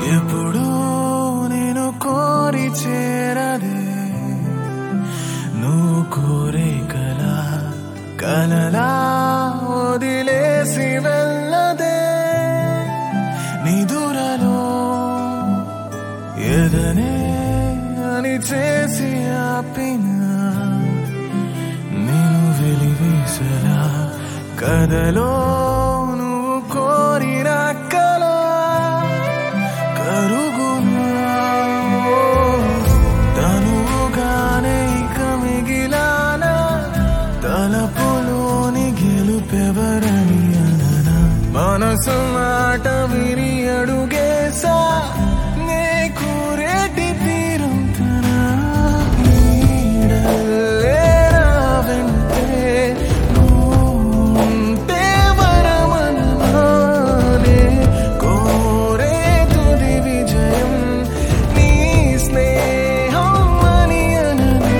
ఎప్పుడూ నేను కోరి చేరదే నువ్వు కోరే కల కలలా వదిలేసి వెళ్ళదే నిదురలో ఎదనే అని చేసి ఆపిన నేను వెలివేసలా కథలో నువ్వు కోరిన కల కరుగునా తనువుగానే ఇక మిగిలానా తలపులోని గెలుపెవరని అననా మనసు మాట విని అడుగేసా నే కూరేటి తీరం తనా నీడల్లే నా వెంటే ఉంటే వరమన్నానే కోరే తుది విజయం నీ స్నేహం అని అననా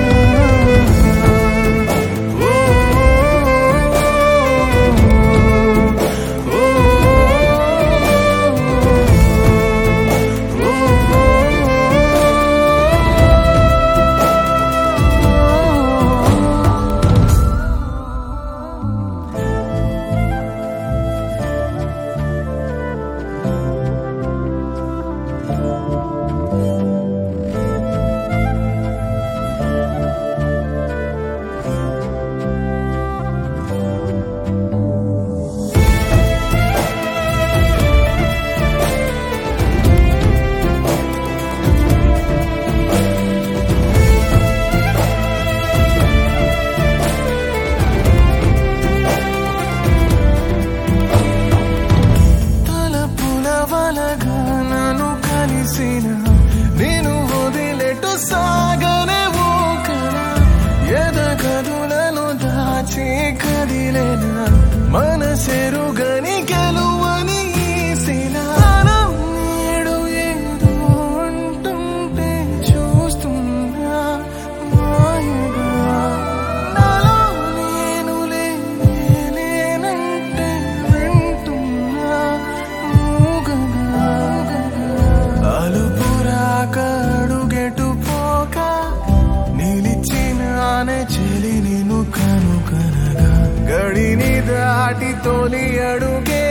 ఓ తలపుల వలగా నన్ను కలిసిన నేను వదిలెటు సాగనే ఊకన ఎదగదులను దాచి కదిలేన మనసెరుగని గెలువని ఈసిన మనం నేడు ఏదో అంటుంటే చూస్తున్నా మాయగా నాలో నేను లేనంటే వింటున్నా మూగగా అలుపురాక అడుగెటు పోక నిలిచినానే చెలి నిన్ను కనుకనగా గడిని దాటి తొలి అడుగే